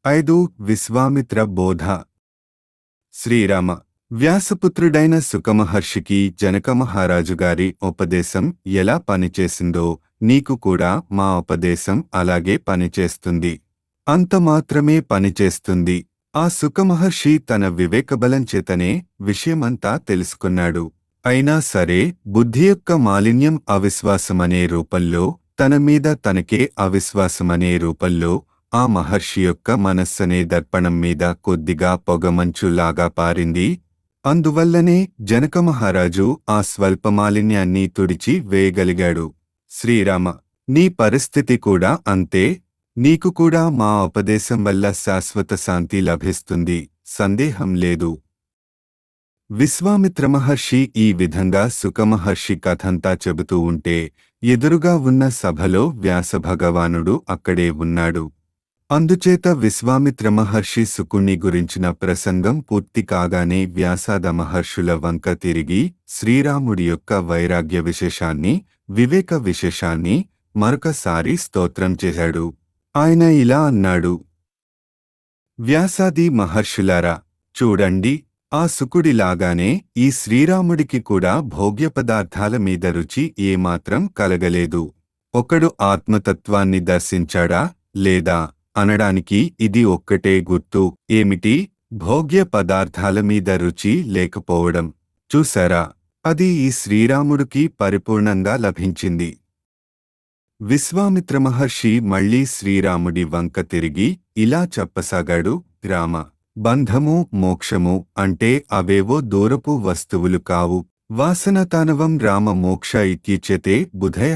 ఐదు విశ్వామిత్ర బోధ శ్రీరామ వ్యాసపుత్రుడైన సుఖమహర్షికి జనక మహారాజు గారి ఉపదేశం ఎలా పనిచేసిందో నీకు కూడా మా ఉపదేశం అలాగే పనిచేస్తుంది అంత మాత్రమే పనిచేస్తుంది ఆ సుఖమహర్షి తన వివేకబలం చేతనే విషయమంతా తెలుసుకున్నాడు అయినా సరే బుద్ధి యొక్క మాలిన్యం అవిశ్వాసమనే రూపంలో తన మీద తనకే అవిశ్వాసమనే రూపంలో ఆ మహర్షి యొక్క మనస్సనే దర్పణం మీద కొద్దిగా పొగమంచులాగా పారింది అందువల్లనే జనక మహారాజు ఆ స్వల్ప మాలిన్యాన్ని తుడిచి వేయగలిగాడు శ్రీరామ నీ పరిస్థితి కూడా అంతే నీకు కూడా మా ఉపదేశం వల్ల శాశ్వత శాంతి లభిస్తుంది సందేహం లేదు విశ్వామిత్ర మహర్షి ఈ విధంగా సుఖమహర్షి కథంతా చెబుతూ ఉంటే ఎదురుగా ఉన్న సభలో వ్యాసభగవానుడు అక్కడే ఉన్నాడు అందుచేత విశ్వామిత్ర మహర్షి సుకుణ్ణి గురించిన ప్రసంగం పూర్తి కాగానే వ్యాసాద మహర్షుల వంక తిరిగి శ్రీరాముడి యొక్క వైరాగ్య విశేషాన్ని వివేక విశేషాన్ని మరొకసారి స్తోత్రం చేశాడు ఆయన ఇలా అన్నాడు వ్యాసాది మహర్షులారా చూడండి ఆ సుకుడిలాగానే ఈ శ్రీరాముడికి కూడా భోగ్య పదార్థాల మీద రుచి ఏమాత్రం కలగలేదు ఒకడు ఆత్మతత్వాన్ని దర్శించాడా లేదా అనడానికి ఇది ఒక్కటే గుర్తు ఏమిటి భోగ్య పదార్థాల మీద రుచి లేకపోవడం చూసారా అది ఈ శ్రీరాముడికి పరిపూర్ణంగా లభించింది విశ్వామిత్ర మహర్షి మళ్లీ శ్రీరాముడి వంక తిరిగి ఇలా చెప్పసాగాడు రామ బంధము మోక్షము అంటే అవేవో దూరపు వస్తువులు కావు వాసనతానవం రామ మోక్ష ఇత్యుచ్యతే బుధయ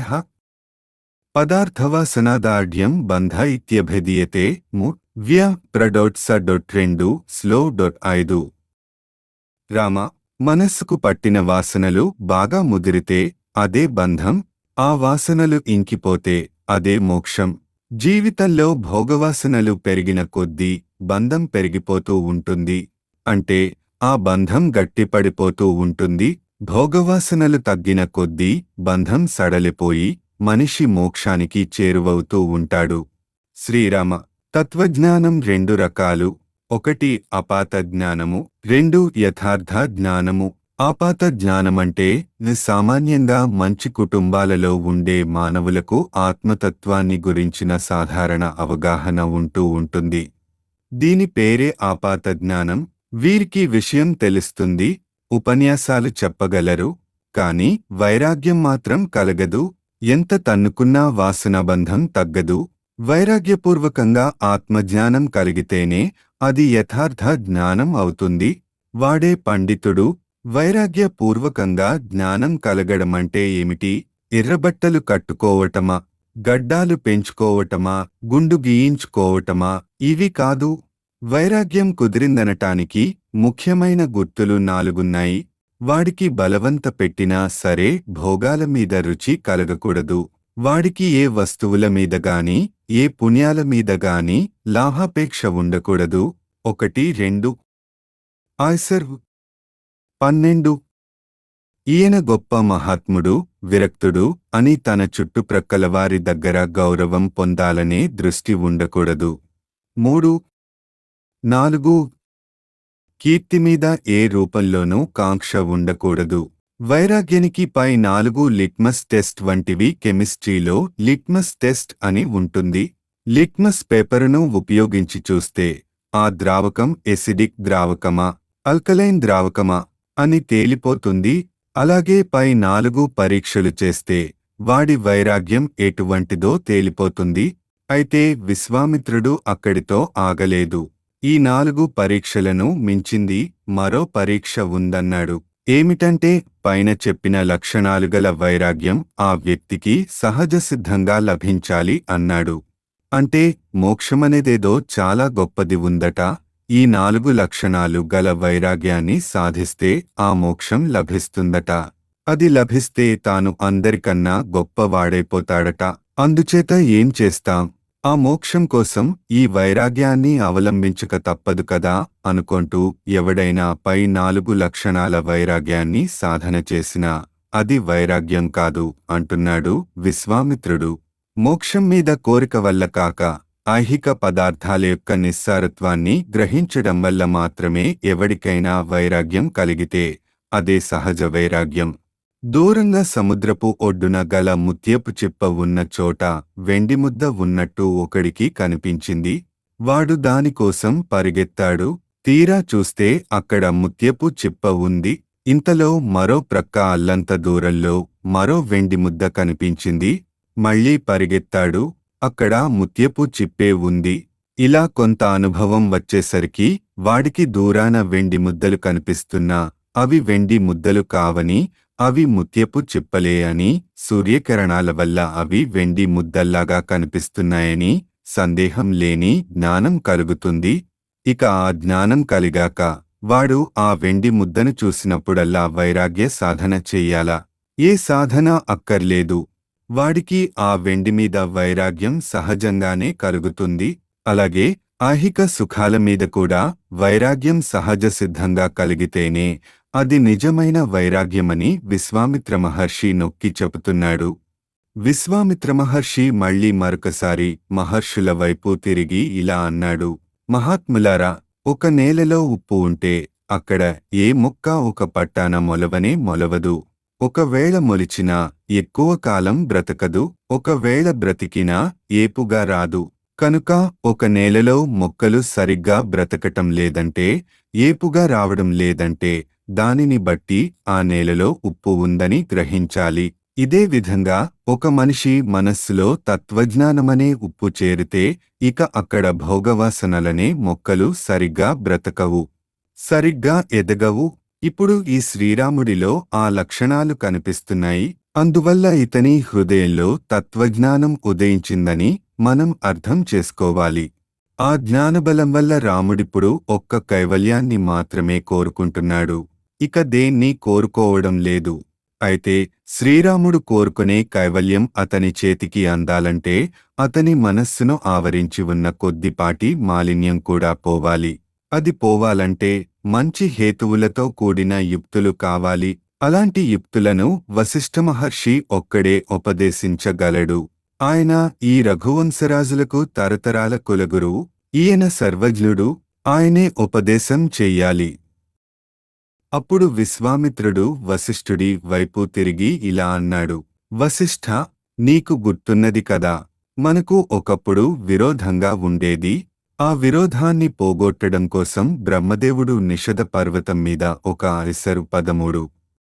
పదార్థవాసనాదాఢ్యం బంధ ఇత్యభిధీయతే ము వ్య ప్రడొట్ స డొట్ రెండు స్లో డొట్ ఐదు రామ మనస్సుకు పట్టిన వాసనలు బాగా ముదిరితే అదే బంధం ఆ వాసనలు ఇంకిపోతే అదే మోక్షం జీవితంలో భోగవాసనలు పెరిగిన కొద్దీ బంధం పెరిగిపోతూ ఉంటుంది అంటే ఆ బంధం గట్టిపడిపోతూ ఉంటుంది భోగవాసనలు తగ్గిన కొద్దీ బంధం సడలిపోయి మనిషి మోక్షానికి చేరువవుతూ ఉంటాడు శ్రీరామ తత్వజ్ఞానం రెండు రకాలు ఒకటి అపాత జ్ఞానము రెండు యథార్థ జ్ఞానము ఆపాత జ్ఞానమంటే సామాన్యంగా మంచి కుటుంబాలలో ఉండే మానవులకు ఆత్మతత్వాన్ని గురించిన సాధారణ అవగాహన ఉంటూ ఉంటుంది దీని పేరే ఆపాత జ్ఞానం వీరికి విషయం తెలుస్తుంది ఉపన్యాసాలు చెప్పగలరు కాని వైరాగ్యం మాత్రం కలగదు ఎంత తన్నుకున్నా వాసనబంధం తగ్గదు వైరాగ్యపూర్వకంగా ఆత్మజ్ఞానం కలిగితేనే అది యథార్థ జ్ఞానం అవుతుంది వాడే పండితుడు వైరాగ్యపూర్వకంగా జ్ఞానం కలగడమంటే ఏమిటి ఎర్రబట్టలు కట్టుకోవటమా గడ్డాలు పెంచుకోవటమా గుండు గీయించుకోవటమా ఇవి కాదు వైరాగ్యం కుదిరిందనటానికి ముఖ్యమైన గుర్తులు నాలుగున్నాయి వాడికి బలవంత పెట్టినా సరే భోగాల మీద రుచి కలగకూడదు వాడికి ఏ వస్తువుల మీద గాని ఏ పుణ్యాల మీద గాని లాభాపేక్ష ఉండకూడదు ఒకటి రెండు ఆయ్సర్ పన్నెండు ఈయన గొప్ప మహాత్ముడు విరక్తుడు అని తన చుట్టుప్రక్కల వారి దగ్గర గౌరవం పొందాలనే దృష్టి ఉండకూడదు మూడు నాలుగు కీర్తి మీద ఏ రూపంలోనూ కాంక్ష ఉండకూడదు వైరాగ్యానికి పై నాలుగు లిట్మస్ టెస్ట్ వంటివి కెమిస్ట్రీలో లిట్మస్ టెస్ట్ అని ఉంటుంది లిట్మస్ పేపరును ఉపయోగించి చూస్తే ఆ ద్రావకం ఎసిడిక్ ద్రావకమా అల్కలైన్ ద్రావకమా అని తేలిపోతుంది అలాగే పై నాలుగు పరీక్షలు చేస్తే వాడి వైరాగ్యం ఎటువంటిదో తేలిపోతుంది అయితే విశ్వామిత్రుడు అక్కడితో ఆగలేదు ఈ నాలుగు పరీక్షలను మించింది మరో పరీక్ష ఉందన్నాడు ఏమిటంటే పైన చెప్పిన లక్షణాలు గల వైరాగ్యం ఆ వ్యక్తికి సహజ సిద్ధంగా లభించాలి అన్నాడు అంటే మోక్షమనేదేదో చాలా గొప్పది ఉందట ఈ నాలుగు లక్షణాలు గల వైరాగ్యాన్ని సాధిస్తే ఆ మోక్షం లభిస్తుందట అది లభిస్తే తాను అందరికన్నా గొప్పవాడైపోతాడట అందుచేత ఏం చేస్తాం ఆ మోక్షం కోసం ఈ వైరాగ్యాన్ని అవలంబించక తప్పదు కదా అనుకుంటూ ఎవడైనా పై నాలుగు లక్షణాల వైరాగ్యాన్ని సాధన చేసినా అది వైరాగ్యం కాదు అంటున్నాడు విశ్వామిత్రుడు మోక్షం మీద కోరిక వల్ల కాక ఐహిక పదార్థాల యొక్క నిస్సారత్వాన్ని గ్రహించడం వల్ల మాత్రమే ఎవడికైనా వైరాగ్యం కలిగితే అదే సహజ వైరాగ్యం దూరంగా సముద్రపు ఒడ్డున గల ముత్యపు చిప్ప ఉన్న చోట వెండి ముద్ద ఉన్నట్టు ఒకడికి కనిపించింది వాడు దానికోసం పరిగెత్తాడు తీరా చూస్తే అక్కడ ముత్యపు చిప్ప ఉంది ఇంతలో మరో ప్రక్క అల్లంత దూరంలో మరో వెండి ముద్ద కనిపించింది మళ్ళీ పరిగెత్తాడు అక్కడ ముత్యపు చిప్పే ఉంది ఇలా కొంత అనుభవం వచ్చేసరికి వాడికి దూరాన వెండి ముద్దలు కనిపిస్తున్నా అవి వెండి ముద్దలు కావని అవి ముత్యపు చిప్పలే అని సూర్యకిరణాల వల్ల అవి వెండి ముద్దల్లాగా కనిపిస్తున్నాయని సందేహం లేని జ్ఞానం కలుగుతుంది ఇక ఆ జ్ఞానం కలిగాక వాడు ఆ వెండి ముద్దను చూసినప్పుడల్లా వైరాగ్య సాధన చెయ్యాలా ఏ సాధన అక్కర్లేదు వాడికి ఆ వెండి మీద వైరాగ్యం సహజంగానే కలుగుతుంది అలాగే ఐహిక సుఖాల మీద కూడా వైరాగ్యం సహజ సిద్ధంగా కలిగితేనే అది నిజమైన వైరాగ్యమని విశ్వామిత్ర మహర్షి నొక్కి చెబుతున్నాడు విశ్వామిత్ర మహర్షి మళ్ళీ మరొకసారి మహర్షుల వైపు తిరిగి ఇలా అన్నాడు మహాత్ములారా ఒక నేలలో ఉప్పు ఉంటే అక్కడ ఏ మొక్క ఒక పట్టాన మొలవనే మొలవదు ఒకవేళ మొలిచినా ఎక్కువ కాలం బ్రతకదు ఒకవేళ బ్రతికినా ఏపుగా రాదు కనుక ఒక నేలలో మొక్కలు సరిగ్గా బ్రతకటం లేదంటే ఏపుగా రావడం లేదంటే దానిని బట్టి ఆ నేలలో ఉప్పు ఉందని గ్రహించాలి ఇదే విధంగా ఒక మనిషి మనస్సులో తత్వజ్ఞానమనే ఉప్పు చేరితే ఇక అక్కడ భోగవాసనలనే మొక్కలు సరిగ్గా బ్రతకవు సరిగ్గా ఎదగవు ఇప్పుడు ఈ శ్రీరాముడిలో ఆ లక్షణాలు కనిపిస్తున్నాయి అందువల్ల ఇతని హృదయంలో తత్వజ్ఞానం ఉదయించిందని మనం అర్థం చేసుకోవాలి ఆ జ్ఞానబలం వల్ల రాముడిప్పుడు ఒక్క కైవల్యాన్ని మాత్రమే కోరుకుంటున్నాడు ఇక దేన్ని కోరుకోవడం లేదు అయితే శ్రీరాముడు కోరుకునే కైవల్యం అతని చేతికి అందాలంటే అతని మనస్సును ఆవరించి ఉన్న కొద్దిపాటి మాలిన్యం కూడా పోవాలి అది పోవాలంటే మంచి హేతువులతో కూడిన యుక్తులు కావాలి అలాంటి యుక్తులను వశిష్ఠ మహర్షి ఒక్కడే ఉపదేశించగలడు ఆయన ఈ రఘువంశరాజులకు తరతరాల కులగురువు ఈయన సర్వజ్ఞుడు ఆయనే ఉపదేశం చెయ్యాలి అప్పుడు విశ్వామిత్రుడు వశిష్ఠుడి వైపు తిరిగి ఇలా అన్నాడు వశిష్ఠ నీకు గుర్తున్నది కదా మనకు ఒకప్పుడు విరోధంగా ఉండేది ఆ విరోధాన్ని పోగొట్టడం కోసం బ్రహ్మదేవుడు నిషద పర్వతం మీద ఒక అరిసరు పదమూడు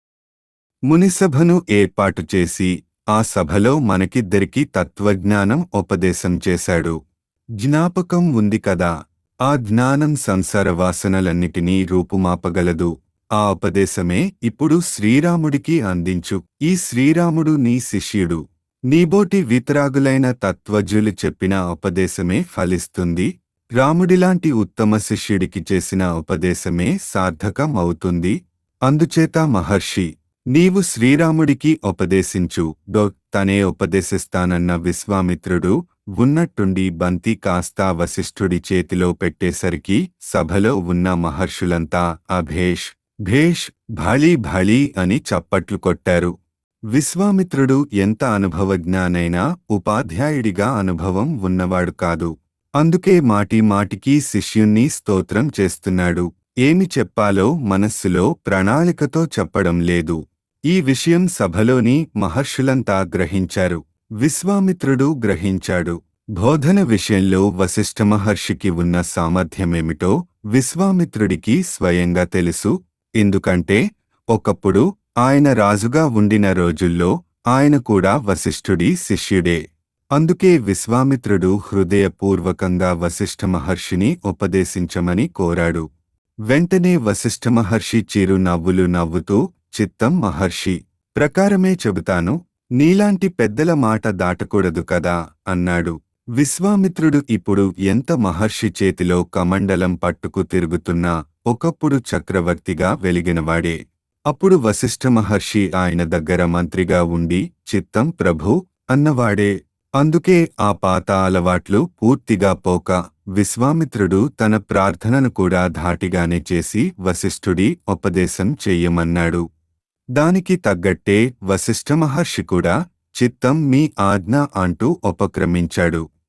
మునిసభను ఏర్పాటు చేసి ఆ సభలో మనకిద్దరికి తత్వజ్ఞానం ఉపదేశం చేశాడు జ్ఞాపకం ఉంది కదా ఆ జ్ఞానం సంసార వాసనలన్నిటినీ రూపుమాపగలదు ఆ ఉపదేశమే ఇప్పుడు శ్రీరాముడికి అందించు ఈ శ్రీరాముడు నీ శిష్యుడు నీబోటి వితరాగులైన తత్వజ్ఞులు చెప్పిన ఉపదేశమే ఫలిస్తుంది రాముడిలాంటి ఉత్తమ శిష్యుడికి చేసిన ఉపదేశమే సార్థకం అవుతుంది అందుచేత మహర్షి నీవు శ్రీరాముడికి ఉపదేశించు డో తనే ఉపదేశిస్తానన్న విశ్వామిత్రుడు ఉన్నట్టుండి బంతి కాస్తా వశిష్ఠుడి చేతిలో పెట్టేసరికి సభలో ఉన్న మహర్షులంతా అభేష్ భేష్ భళీ భళీ అని చప్పట్లు కొట్టారు విశ్వామిత్రుడు ఎంత అనుభవజ్ఞానైనా ఉపాధ్యాయుడిగా అనుభవం ఉన్నవాడు కాదు అందుకే మాటి మాటికి శిష్యుణ్ణి స్తోత్రం చేస్తున్నాడు ఏమి చెప్పాలో మనస్సులో ప్రణాళికతో చెప్పడం లేదు ఈ విషయం సభలోని మహర్షులంతా గ్రహించారు విశ్వామిత్రుడు గ్రహించాడు బోధన విషయంలో వశిష్ఠ మహర్షికి ఉన్న సామర్థ్యమేమిటో విశ్వామిత్రుడికి స్వయంగా తెలుసు ఎందుకంటే ఒకప్పుడు ఆయన రాజుగా ఉండిన రోజుల్లో ఆయన కూడా వశిష్ఠుడి శిష్యుడే అందుకే విశ్వామిత్రుడు హృదయపూర్వకంగా వశిష్ఠ మహర్షిని ఉపదేశించమని కోరాడు వెంటనే వశిష్ఠ మహర్షి చిరు నవ్వులు నవ్వుతూ చిత్తం మహర్షి ప్రకారమే చెబుతాను నీలాంటి పెద్దల మాట దాటకూడదు కదా అన్నాడు విశ్వామిత్రుడు ఇప్పుడు ఎంత మహర్షి చేతిలో కమండలం పట్టుకు తిరుగుతున్నా ఒకప్పుడు చక్రవర్తిగా వెలిగినవాడే అప్పుడు వశిష్ఠ మహర్షి ఆయన దగ్గర మంత్రిగా ఉండి చిత్తం ప్రభు అన్నవాడే అందుకే ఆ పాత అలవాట్లు పూర్తిగా పోక విశ్వామిత్రుడు తన ప్రార్థనను కూడా ధాటిగానే చేసి వశిష్ఠుడి ఉపదేశం చెయ్యమన్నాడు దానికి తగ్గట్టే వశిష్ఠ మహర్షి కూడా చిత్తం మీ ఆజ్ఞ అంటూ ఉపక్రమించాడు